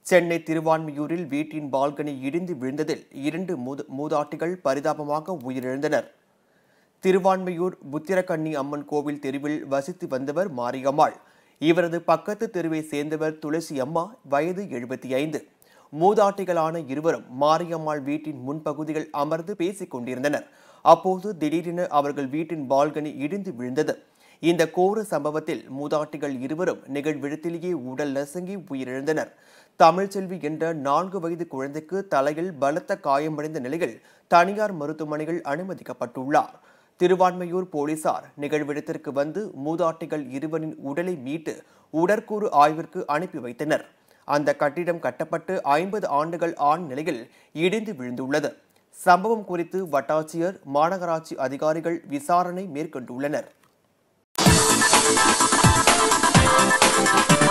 சென்னை திருவான்மியூரில் வீட்டின் பால்கனி இடிந்து விழுந்ததில் இரண்டு மூத- மூதாட்டிகள் பரிதாபமாக உயிரிழந்தனர் திருவான்மையூர் புத்திரக்கண்ணி அம்மன் கோவில் தெருவில் வசித்து வந்தவர் மாரியம்மாள் இவரது பக்கத்து தெருவை சேர்ந்தவர் துளசி அம்மா வயது எழுபத்தி ஐந்து மூதாட்டிகளான இருவரும் மாரியம்மாள் வீட்டின் முன்பகுதியில் அமர்ந்து பேசிக் கொண்டிருந்தனர் அப்போது திடீரென அவர்கள் வீட்டின் பால்கனி இடிந்து விழுந்தது இந்த கோர சம்பவத்தில் மூதாட்டிகள் இருவரும் நிகழ்விடத்திலேயே உடல் நசுங்கி உயிரிழந்தனர் தமிழ்ச்செல்வி என்ற நான்கு வயது குழந்தைக்கு தலையில் பலத்த காயமடைந்த நிலையில் தனியார் மருத்துவமனையில் அனுமதிக்கப்பட்டுள்ளார் திருவான்மையூர் போலீசார் நிகழ்விடத்திற்கு வந்து மூதாட்டிகள் இருவரின் உடலை மீட்டு உடற்கூறு ஆய்விற்கு அனுப்பி வைத்தனர் அந்த கட்டிடம் கட்டப்பட்டு ஐம்பது ஆண்டுகள் ஆண் நிலையில் இடிந்து விழுந்துள்ளது சம்பவம் குறித்து வட்டாட்சியர் மாநகராட்சி அதிகாரிகள் விசாரணை மேற்கொண்டுள்ளனர்